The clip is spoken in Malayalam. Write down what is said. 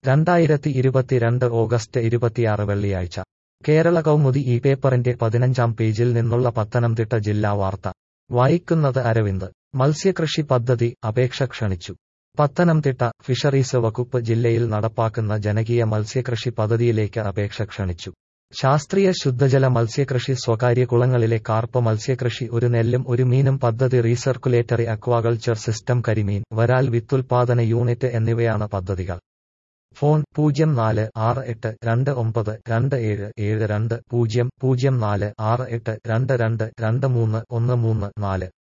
രണ്ടായിരത്തി ഇരുപത്തിരണ്ട് ഓഗസ്റ്റ് ഇരുപത്തിയാറ് വെള്ളിയാഴ്ച കേരള കൗമുദി ഈ പേപ്പറിന്റെ പതിനഞ്ചാം പേജിൽ നിന്നുള്ള പത്തനംതിട്ട ജില്ലാ വാർത്ത വായിക്കുന്നത് അരവിന്ദ് മത്സ്യകൃഷി പദ്ധതി അപേക്ഷ ക്ഷണിച്ചു പത്തനംതിട്ട ഫിഷറീസ് വകുപ്പ് ജില്ലയിൽ നടപ്പാക്കുന്ന ജനകീയ മത്സ്യകൃഷി പദ്ധതിയിലേക്ക് അപേക്ഷ ക്ഷണിച്ചു ശാസ്ത്രീയ ശുദ്ധജല മത്സ്യകൃഷി സ്വകാര്യ കുളങ്ങളിലെ കാർപ്പ് മത്സ്യകൃഷി ഒരു നെല്ലും ഒരു മീനും പദ്ധതി റീസർക്കുലേറ്ററി അക്വാകൾച്ചർ സിസ്റ്റം കരിമീൻ വരാൽ വിത്തുൽപാദന യൂണിറ്റ് എന്നിവയാണ് പദ്ധതികൾ ഫോൺ പൂജ്യം നാല് ആറ് എട്ട് രണ്ട് ഒമ്പത് രണ്ട് ഏഴ് ഏഴ് രണ്ട് പൂജ്യം പൂജ്യം നാല് ആറ് എട്ട് രണ്ട് രണ്ട് രണ്ട് മൂന്ന് ഒന്ന് മൂന്ന് നാല്